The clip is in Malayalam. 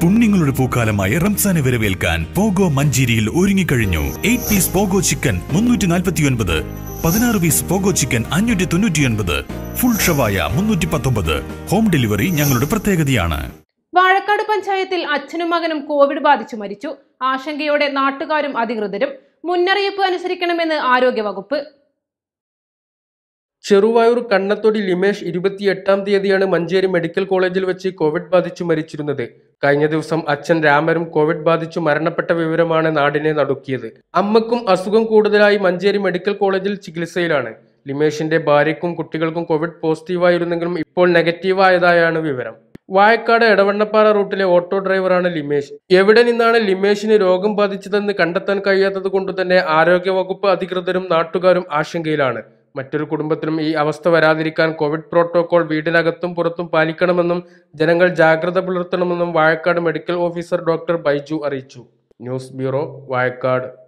പുണ്യങ്ങളുടെ പൂക്കാലമായ റംസാനെ വരവേൽക്കാൻ പോഗോ മഞ്ചേരിയിൽ ഒരുങ്ങിക്കഴിഞ്ഞു എയ്റ്റ് പീസ് പോഗോ ചിക്കൻ മുന്നൂറ്റി നാൽപ്പത്തിയൊൻപത് പതിനാറ് പീസ് പോഗോ ചിക്കൻ അഞ്ഞൂറ്റി തൊണ്ണൂറ്റിയൊൻപത് ഫുൾ ഷവായ മുന്നൂറ്റി പത്തൊമ്പത് ഹോം ഡെലിവറി ഞങ്ങളുടെ പ്രത്യേകതയാണ് വാഴക്കാട് പഞ്ചായത്തിൽ അച്ഛനും മകനും കോവിഡ് ബാധിച്ചു മരിച്ചു ആശങ്കയോടെ നാട്ടുകാരും അധികൃതരും മുന്നറിയിപ്പ് അനുസരിക്കണമെന്ന് ആരോഗ്യവകുപ്പ് ചെറുവായൂർ കണ്ണത്തൊടി ലിമേഷ് ഇരുപത്തിയെട്ടാം തീയതിയാണ് മഞ്ചേരി മെഡിക്കൽ കോളേജിൽ വെച്ച് കോവിഡ് ബാധിച്ചു മരിച്ചിരുന്നത് കഴിഞ്ഞ ദിവസം അച്ഛൻ രാമരും കോവിഡ് ബാധിച്ചു മരണപ്പെട്ട വിവരമാണ് നാടിനെ നടുക്കിയത് അമ്മക്കും അസുഖം കൂടുതലായി മഞ്ചേരി മെഡിക്കൽ കോളേജിൽ ചികിത്സയിലാണ് ലിമേഷിന്റെ ഭാര്യയ്ക്കും കുട്ടികൾക്കും കോവിഡ് പോസിറ്റീവായിരുന്നെങ്കിലും ഇപ്പോൾ നെഗറ്റീവായതായാണ് വിവരം വായക്കാട് എടവണ്ണപ്പാറ റൂട്ടിലെ ഓട്ടോ ഡ്രൈവറാണ് ലിമേഷ് എവിടെ നിന്നാണ് ലിമേഷിന് രോഗം ബാധിച്ചതെന്ന് കണ്ടെത്താൻ കഴിയാത്തത് കൊണ്ട് തന്നെ ആരോഗ്യവകുപ്പ് അധികൃതരും നാട്ടുകാരും ആശങ്കയിലാണ് മറ്റൊരു കുടുംബത്തിനും ഈ അവസ്ഥ വരാതിരിക്കാൻ കോവിഡ് പ്രോട്ടോകോൾ വീടിനകത്തും പുറത്തും പാലിക്കണമെന്നും ജനങ്ങൾ ജാഗ്രത പുലർത്തണമെന്നും Vazhakkad medical officer doctor Baiju അറിയിച്ചു ന്യൂസ് ബ്യൂറോ വാഴക്കാട്